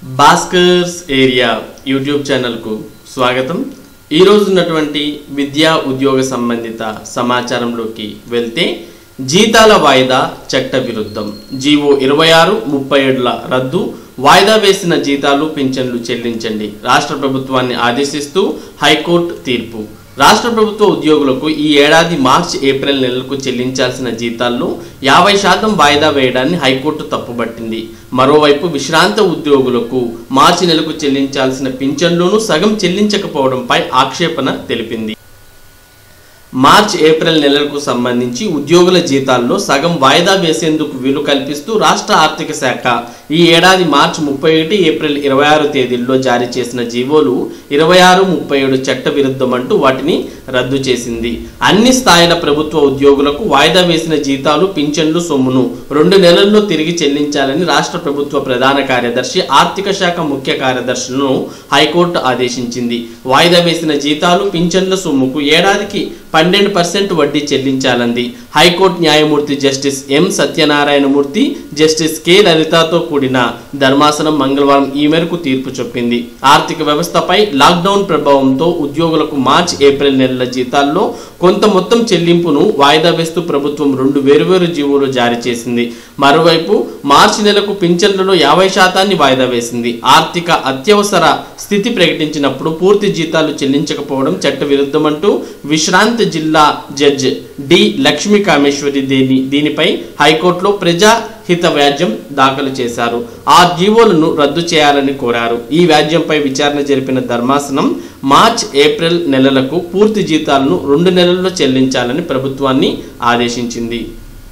Bhaskar's area YouTube ఛానల్కు స్వాగతం ఈరోజు ఉన్నటువంటి విద్యా ఉద్యోగ సంబంధిత సమాచారంలోకి వెళ్తే జీతాల వాయిదా చట్ట విరుద్ధం జీవో ఇరవై ఆరు ముప్పై ఏడుల రద్దు వాయిదా వేసిన జీతాలు పింఛన్లు చెల్లించండి రాష్ట్ర ప్రభుత్వాన్ని ఆదేశిస్తూ హైకోర్టు తీర్పు రాష్ట్ర ప్రభుత్వ ఉద్యోగులకు ఈ ఏడాది మార్చి ఏప్రిల్ నెలలకు చెల్లించాల్సిన జీతాల్లో యాభై శాతం వాయిదా వేయడాన్ని హైకోర్టు తప్పుబట్టింది మరోవైపు విశ్రాంత ఉద్యోగులకు మార్చి నెలకు చెల్లించాల్సిన పింఛన్లను సగం చెల్లించకపోవడంపై ఆక్షేపణ తెలిపింది మార్చ్ ఏప్రిల్ నెలలకు సంబంధించి ఉద్యోగుల జీతాల్లో సగం వాయిదా వేసేందుకు వీలు కల్పిస్తూ రాష్ట్ర ఆర్థిక శాఖ ఈ ఏడాది మార్చి ముప్పై ఒకటి ఏప్రిల్ ఇరవై ఆరు తేదీల్లో జారీ చేసిన జీవోలు ఇరవై ఆరు ముప్పై ఏడు చట్ట విరుద్ధమంటూ వాటిని రద్దు చేసింది అన్ని స్థాయిల ప్రభుత్వ ఉద్యోగులకు వాయిదా వేసిన జీతాలు పింఛన్లు సొమ్మును రెండు నెలల్లో తిరిగి చెల్లించాలని రాష్ట్ర ప్రభుత్వ ప్రధాన కార్యదర్శి ఆర్థిక శాఖ ముఖ్య కార్యదర్శులను హైకోర్టు ఆదేశించింది వాయిదా వేసిన జీతాలు పింఛన్ల సొమ్ముకు ఏడాదికి పన్నెండు పర్సెంట్ వడ్డీ చెల్లించాలంది హైకోర్టు న్యాయమూర్తి justice M Satyanarayanamurthy justice K లలితతో కూడిన ధర్మాసనం మంగళవారం ఈ మేరకు తీర్పు చెప్పింది ఆర్థిక వ్యవస్థపై లాక్డౌన్ ప్రభావంతో ఉద్యోగులకు మార్చి ఏప్రిల్ నెలల జీతాల్లో కొంత మొత్తం చెల్లింపును వాయిదా వేస్తూ ప్రభుత్వం రెండు వేరువేరు జీవోలు జారీ చేసింది మరోవైపు మార్చి నెలకు పింఛన్లలో యాభై శాతాన్ని వాయిదా వేసింది ఆర్థిక అత్యవసర స్థితి ప్రకటించినప్పుడు పూర్తి జీతాలు చెల్లించకపోవడం చట్ట విరుద్ధమంటూ విశ్రాంత్ జిల్లా జడ్జ్ డి లక్ష్మీ కామేశ్వరి దీని దీనిపై హైకోర్టులో ప్రజా హిత వ్యాజ్యం దాఖలు చేశారు ఆ జీవోలను రద్దు చేయాలని కోరారు ఈ వ్యాజ్యంపై విచారణ జరిపిన ధర్మాసనం మార్చ్ ఏప్రిల్ నెలలకు పూర్తి జీతాలను రెండు నెలల్లో చెల్లించాలని ప్రభుత్వాన్ని ఆదేశించింది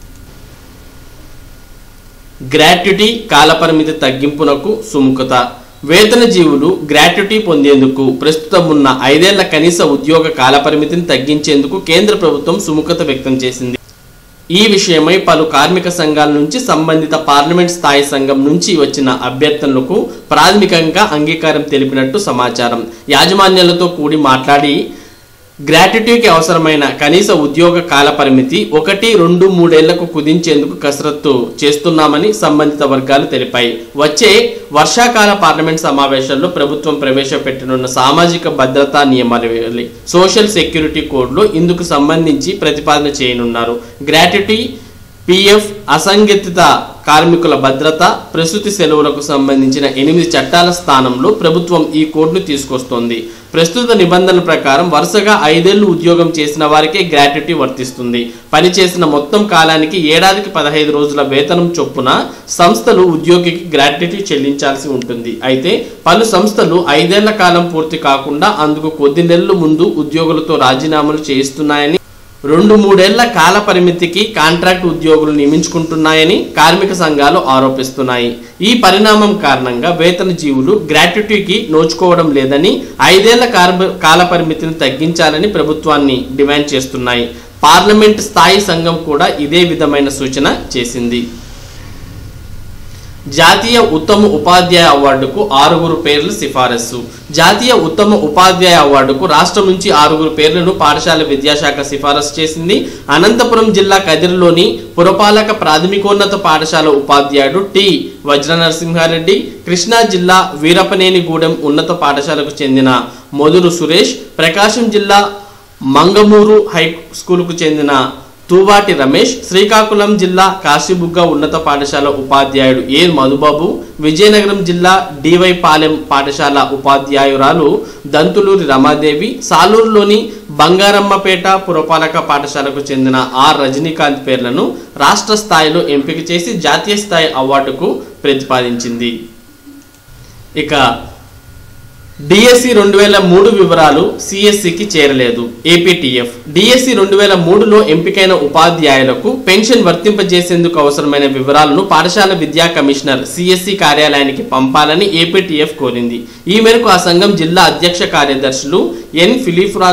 గ్రాట్యుటీ కాలపరిమితి తగ్గింపునకు సుముఖత వేతన జీవులు గ్రాట్యుటీ పొందేందుకు ప్రస్తుతం ఉన్న ఐదేళ్ల కనీస ఉద్యోగ కాలపరిమితిని తగ్గించేందుకు కేంద్ర ప్రభుత్వం సుముఖత వ్యక్తం చేసింది ఈ విషయమై పలు కార్మిక సంఘాల నుంచి సంబంధిత పార్లమెంట్ స్థాయి సంఘం నుంచి వచ్చిన అభ్యర్థనలకు ప్రాథమికంగా అంగీకారం తెలిపినట్టు సమాచారం యాజమాన్యాలతో కూడి మాట్లాడి గ్రాట్యుటీకి అవసరమైన కనీస ఉద్యోగ కాల పరిమితి ఒకటి రెండు మూడేళ్లకు కుదించేందుకు కసరత్తు చేస్తున్నామని సంబంధిత వర్గాలు తెలిపాయి వచ్చే వర్షాకాల పార్లమెంట్ సమావేశాల్లో ప్రభుత్వం ప్రవేశపెట్టనున్న సామాజిక భద్రతా నియమాలు సోషల్ సెక్యూరిటీ కోడ్లో ఇందుకు సంబంధించి ప్రతిపాదన చేయనున్నారు గ్రాట్యుటీ పిఎఫ్ అసంఘటిత కార్మికుల భద్రత ప్రసూతి సెలవులకు సంబంధించిన ఎనిమిది చట్టాల స్థానంలో ప్రభుత్వం ఈ కోడ్ను తీసుకొస్తోంది ప్రస్తుత నిబంధనల ప్రకారం వరుసగా ఐదేళ్లు ఉద్యోగం చేసిన వారికే గ్రాట్యుటీ వర్తిస్తుంది పనిచేసిన మొత్తం కాలానికి ఏడాదికి పదహైదు రోజుల వేతనం చొప్పున సంస్థలు ఉద్యోగికి గ్రాట్యుటీ చెల్లించాల్సి ఉంటుంది అయితే పలు సంస్థలు ఐదేళ్ల కాలం పూర్తి కాకుండా అందుకు కొద్ది నెలల ముందు ఉద్యోగులతో రాజీనామాలు చేయిస్తున్నాయని రెండు మూడేళ్ల కాల పరిమితికి కాంట్రాక్ట్ ఉద్యోగులు నియమించుకుంటున్నాయని కార్మిక సంఘాలు ఆరోపిస్తున్నాయి ఈ పరిణామం కారణంగా వేతన జీవులు గ్రాట్యుటీకి నోచుకోవడం లేదని ఐదేళ్ల కాల పరిమితిని తగ్గించాలని ప్రభుత్వాన్ని డిమాండ్ చేస్తున్నాయి పార్లమెంట్ స్థాయి సంఘం కూడా ఇదే విధమైన సూచన చేసింది జాతీయ ఉత్తమ ఉపాధ్యాయ అవార్డుకు ఆరుగురు పేర్లు సిఫారసు జాతీయ ఉత్తమ ఉపాధ్యాయ అవార్డుకు రాష్ట్రం నుంచి ఆరుగురు పేర్లను పాఠశాల విద్యాశాఖ సిఫారసు చేసింది అనంతపురం జిల్లా కదిరిలోని పురపాలక ప్రాథమికోన్నత పాఠశాల ఉపాధ్యాయుడు టి వజ్ర నరసింహారెడ్డి కృష్ణా జిల్లా వీరపనేనిగూడెం ఉన్నత పాఠశాలకు చెందిన మొదురు సురేష్ ప్రకాశం జిల్లా మంగమూరు హై స్కూల్కు చెందిన తూవాటి రమేష్ శ్రీకాకుళం జిల్లా కాశీబుగ్గ ఉన్నత పాఠశాల ఉపాధ్యాయుడు ఏ మధుబాబు విజయనగరం జిల్లా డివై పాలెం పాఠశాల ఉపాధ్యాయురాలు దంతులూరి రమాదేవి సాలూరులోని బంగారమ్మపేట పురపాలక పాఠశాలకు చెందిన ఆర్ రజనీకాంత్ పేర్లను రాష్ట్ర స్థాయిలో ఎంపిక చేసి జాతీయ స్థాయి అవార్డుకు ప్రతిపాదించింది ఇక డిఎస్సి రెండు వేల మూడు వివరాలు సిఎస్సికి చేరలేదు ఏపీటీఎఫ్ డిఎస్సి రెండు వేల మూడులో ఎంపికైన ఉపాధ్యాయులకు పెన్షన్ వర్తింపజేసేందుకు అవసరమైన వివరాలను పాఠశాల విద్యా కమిషనర్ సిఎస్సి కార్యాలయానికి పంపాలని ఏపీటీఎఫ్ కోరింది ఈ మేరకు ఆ సంఘం జిల్లా అధ్యక్ష కార్యదర్శులు N Philip Raju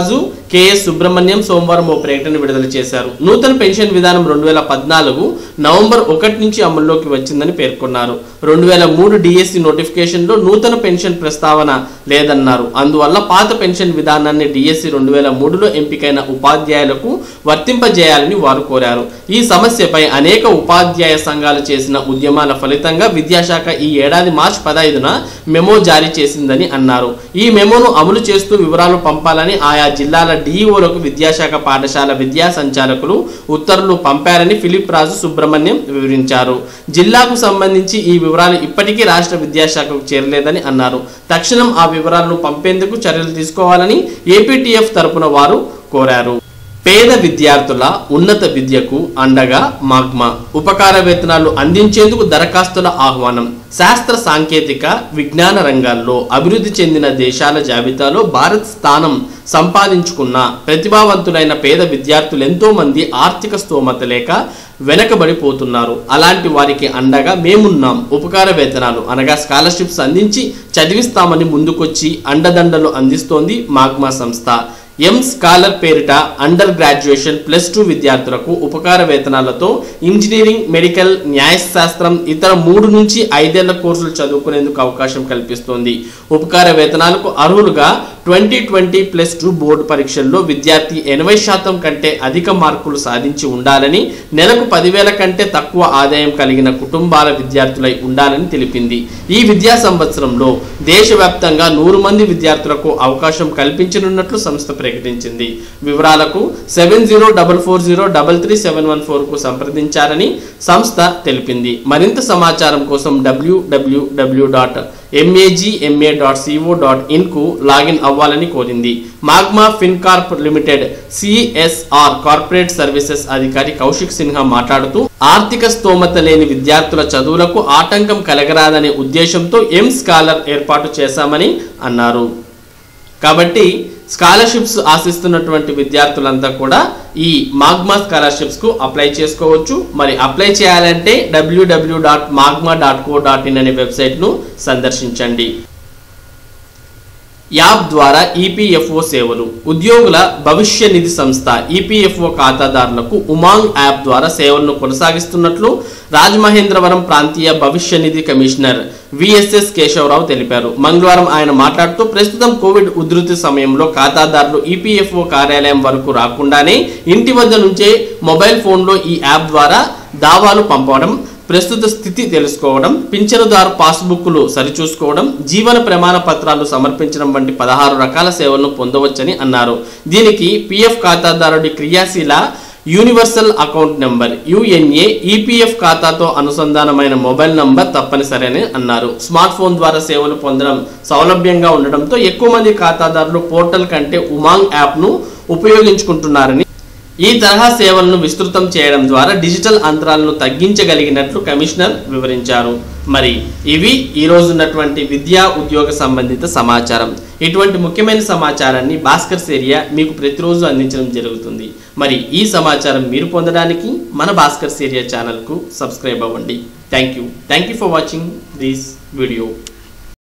KS Subrahmanyam సోమవారం ఓ ప్రకటన విడుదల చేశారు నూతన పెన్షన్ విధానం రెండు వేల పద్నాలుగు నవంబర్ ఒకటి నుంచి అమల్లోకి వచ్చిందని పేర్కొన్నారు రెండు వేల మూడు డిఎస్సి నోటిఫికేషన్లో నూతన పెన్షన్ ప్రస్తావన లేదన్నారు అందువల్ల పాత పెన్షన్ విధానాన్ని డిఎస్సి రెండు వేల మూడులో ఎంపికైన ఉపాధ్యాయులకు వర్తింపజేయాలని వారు కోరారు ఈ సమస్యపై అనేక ఉపాధ్యాయ సంఘాలు చేసిన ఉద్యమాల ఫలితంగా విద్యాశాఖ ఈ ఏడాది మార్చి పదహైదున మెమో జారీ చేసిందని అన్నారు ఈ మెమోను అమలు చేస్తూ వివరాలు పంపాలని ఆయా జిల్లాల డిఈఓలకు విద్యాశాఖ పాఠశాల విద్యా సంచాలకులు ఉత్తర్వులు పంపారని ఫిలిప్ రాజు సుబ్రహ్మణ్యం వివరించారు జిల్లాకు సంబంధించి ఈ వివరాలు ఇప్పటికీ రాష్ట్ర విద్యాశాఖకు చేరలేదని అన్నారు తక్షణం ఆ వివరాలను పంపేందుకు చర్యలు తీసుకోవాలని ఏపీటీఎఫ్ తరపున వారు కోరారు పేద విద్యార్థుల ఉన్నత విద్యకు అండగా మాగ్మా ఉపకార వేతనాలు అందించేందుకు దరఖాస్తుల ఆహ్వానం శాస్త్ర సాంకేతిక విజ్ఞాన రంగాల్లో అభివృద్ధి చెందిన దేశాల జాబితాలో భారత్ స్థానం సంపాదించుకున్న ప్రతిభావంతులైన పేద విద్యార్థులు ఎంతో మంది ఆర్థిక స్తోమత లేక వెనకబడిపోతున్నారు అలాంటి వారికి అండగా మేమున్నాం ఉపకార వేతనాలు అనగా స్కాలర్షిప్స్ అందించి చదివిస్తామని ముందుకొచ్చి అండదండలు అందిస్తోంది మాగ్మా సంస్థ ఎం స్కాలర్ పేరిట అండర్ గ్రాడ్యుయేషన్ ప్లస్ టూ విద్యార్థులకు ఉపకార వేతనాలతో ఇంజనీరింగ్ మెడికల్ న్యాయశాస్త్రం ఇతర మూడు నుంచి ఐదేళ్ల కోర్సులు చదువుకునేందుకు అవకాశం కల్పిస్తోంది ఉపకార వేతనాలకు అర్హులుగా twenty twenty plus two board పరీక్షల్లో విద్యార్థి ఎనభై శాతం కంటే అధిక మార్కులు సాధించి ఉండాలని నెలకు పదివేల కంటే తక్కువ ఆదాయం కలిగిన కుటుంబాల విద్యార్థులై ఉండాలని తెలిపింది ఈ విద్యా సంవత్సరంలో దేశవ్యాప్తంగా నూరు మంది విద్యార్థులకు అవకాశం కల్పించనున్నట్లు సంస్థ ప్రకటించింది వివరాలకు seven zero double four zero double three seven one ఫోర్కు సంప్రదించారని సంస్థ తెలిపింది మరింత సమాచారం కోసం WWW dot MAGMA dot CO dot ఇన్కు లాగిన్ అవ్వాలని కోరింది Magma Fincorp limited CSR corporate services అధికారి కౌశిక్ సిన్హా మాట్లాడుతూ ఆర్థిక స్తోమత లేని విద్యార్థుల చదువులకు ఆటంకం కలగరాదనే ఉద్దేశంతో ఎం స్కాలర్ ఏర్పాటు చేశామని అన్నారు కాబట్టి స్కాలర్షిప్స్ ఆశిస్తున్నటువంటి విద్యార్థులంతా కూడా ఈ మాగ్మా స్కాలర్షిప్స్కు అప్లై చేసుకోవచ్చు మరి అప్లై చేయాలంటే W W dot magma dot co dot in అనే వెబ్సైట్ను సందర్శించండి యాప్ ద్వారా ఈపీఎఫ్ఓ సేవలు ఉద్యోగుల భవిష్య నిధి సంస్థ ఈపీఎఫ్ఓ ఖాతాదారులకు ఉమాంగ్ యాప్ ద్వారా సేవలను కొనసాగిస్తున్నట్లు రాజమహేంద్రవరం ప్రాంతీయ భవిష్య నిధి కమిషనర్ విఎస్ఎస్ కేశవరావు తెలిపారు మంగళవారం ఆయన మాట్లాడుతూ ప్రస్తుతం కోవిడ్ ఉధృతి సమయంలో ఖాతాదారులు ఈపీఎఫ్ఓ కార్యాలయం వరకు రాకుండానే ఇంటి వద్ద నుంచే మొబైల్ ఫోన్లో ఈ యాప్ ద్వారా దావాలు పంపడం ప్రస్తుత స్థితి తెలుసుకోవడం పింఛనుదారు పాస్బుక్లు సరిచూసుకోవడం జీవన ప్రమాణ పత్రాలు సమర్పించడం వంటి పదహారు రకాల సేవలను పొందవచ్చని అన్నారు దీనికి పిఎఫ్ ఖాతాదారుడి క్రియాశీల universal account number UNA EPF ఖాతాతో అనుసంధానమైన మొబైల్ నంబర్ తప్పనిసరి అని అన్నారు స్మార్ట్ ఫోన్ ద్వారా సేవలు పొందడం సౌలభ్యంగా ఉండడంతో ఎక్కువ మంది ఖాతాదారులు పోర్టల్ కంటే ఉమాంగ్ యాప్ను ఉపయోగించుకుంటున్నారని ఈ తరహా సేవలను విస్తృతం చేయడం ద్వారా డిజిటల్ అంతరాలను తగ్గించగలిగినట్లు కమిషనర్ వివరించారు మరి ఇవి ఈ రోజు ఉన్నటువంటి విద్యా ఉద్యోగ సంబంధిత సమాచారం ఇటువంటి ముఖ్యమైన సమాచారాన్ని భాస్కర్స్ ఏరియా మీకు ప్రతిరోజు అందించడం జరుగుతుంది మరి ఈ సమాచారం మీరు పొందడానికి మన భాస్కర్స్ ఏరియా ఛానల్కు సబ్స్క్రైబ్ అవ్వండి thank you thank you for watching this video